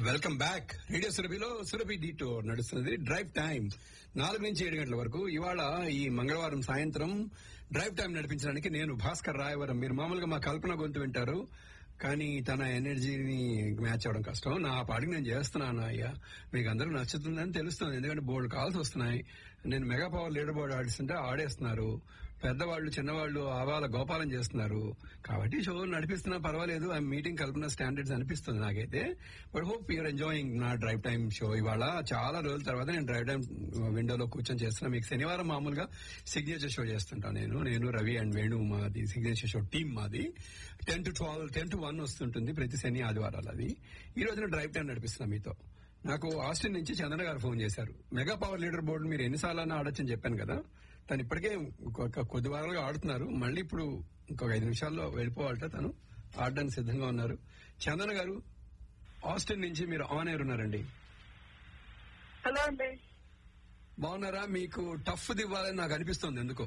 welcome back radio సురభిలో సురభి డీటో నడుస్తున్నది డ్రైవ్ టైం నాలుగు నుంచి ఏడు గంటల వరకు ఇవాళ ఈ మంగళవారం సాయంత్రం డ్రైవ్ టైం నడిపించడానికి నేను భాస్కర్ రాయవరం మీరు మామూలుగా మా కల్పన గొంతు వింటారు కానీ తన ఎనర్జీని మ్యాచ్ అవ్వడం కష్టం నా పాటికి నేను చేస్తున్నాను అయ్యా మీకు అందరూ నచ్చుతుందని తెలుస్తుంది ఎందుకంటే బోర్డు కాల్స్ వస్తున్నాయి నేను మెగా పవర్ లీడర్ బోర్డు ఆడిస్తుంటే ఆడేస్తున్నారు పెద్దవాళ్ళు చిన్నవాళ్ళు ఆవాల గోపాలం చేస్తున్నారు కాబట్టి షో నడిపిస్తున్నా పర్వాలేదు ఐ మీటింగ్ కల్పన స్టాండర్డ్స్ అనిపిస్తుంది నాకైతే బట్ హోప్ యూర్ ఎంజాయింగ్ నా డ్రైవ్ టైం షో ఇవాళ చాలా రోజుల తర్వాత నేను డ్రైవ్ టైం విండోలో కూర్చొని చేస్తున్నా మీకు శనివారం మామూలుగా సిగ్నేచర్ షో చేస్తుంటాను నేను నేను రవి అండ్ వేణు మాది సిగ్నేచర్ షో టీమ్ మాది ten to twelve ten to one వస్తుంటుంది ప్రతి శని ఆదివారాలు అది ఈ రోజున డ్రైవ్ టైం నడిపిస్తున్నా మీతో నాకు ఆస్టిన్ నుంచి చందన గారు ఫోన్ చేశారు మెగా పవర్ లీడర్ బోర్డు మీరు ఎన్నిసార్లు ఆడొచ్చని చెప్పాను కదా తను ఇప్పటికే ఒక కొద్ది వారాలుగా ఆడుతున్నారు మళ్ళీ ఇప్పుడు ఇంకొక ఐదు నిమిషాల్లో వెళ్ళిపోవాలట తను ఆడడానికి సిద్ధంగా ఉన్నారు చందన గారు ఆస్టిన్ నుంచి మీరు ఆన్ ఎయిర్ ఉన్నారండి హలో అండి బాగున్నారా మీకు టఫ్ ఇవ్వాలని నాకు అనిపిస్తుంది ఎందుకో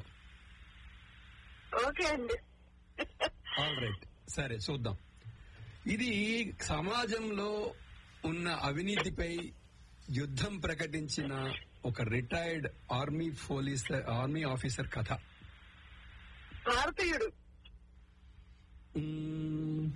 ఓకే అండి ఆల్ రైట్ సరే చూద్దాం ఇది సమాజంలో ఉన్న అవినీతిపై యుద్ధం ప్రకటించిన ఒక retired army police army officer కథ భారతీయుడు మ్మ్,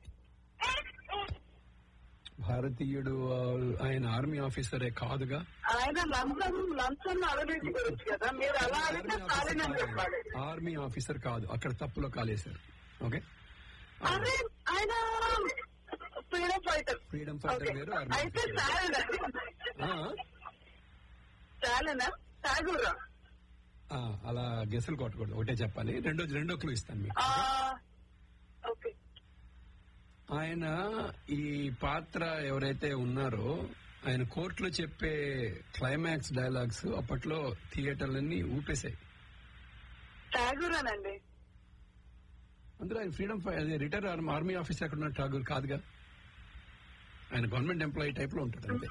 భారతీయుడు ఆ, ఆయన ఆర్మీ ఆఫీసరే కాదుగా ఆయన లంచం లంచం అవినీతి గురించి కదా మీరు అలా అడిగితే కాదని చెప్పాలి ఆర్మీ ఆఫీసర్ కాదు అక్కడ తప్పులో కాలేశారు ఓకే అదే ఆయన ఫ్రీడమ్ ఫైటర్ ఫ్రీడమ్ ఫైటర్ వేరు ఆర్మీ అయితే ఆఫీసర్ స్టాలిన్ స్టాలిన్ ఠాగూర్ అలా గెసలు కొట్టకూడదు ఒకటే చెప్పాలి రెండో రెండో క్లూ ఇస్తాను మీకు ఓకే ఆయన ఈ పాత్ర ఎవరైతే ఉన్నారో ఆయన కోర్టులో చెప్పే క్లైమాక్స్ డైలాగ్స్ అప్పట్లో థియేటర్లన్నీ ఊపేశాయి ఠాగూర్ అనండి అందులో ఆయన ఫ్రీడమ్ రిటైర్ ఆర్మీ ఆఫీసర్ అక్కడ ఉన్న ఠాగూర్ కాదుగా ఆయన గవర్నమెంట్ ఎంప్లాయీ టైప్ లో ఉంటాడు అంతే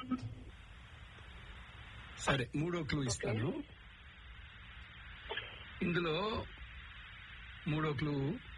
సరే మూడో క్లూ ఇస్తాను ఇందులో మూడో క్లూ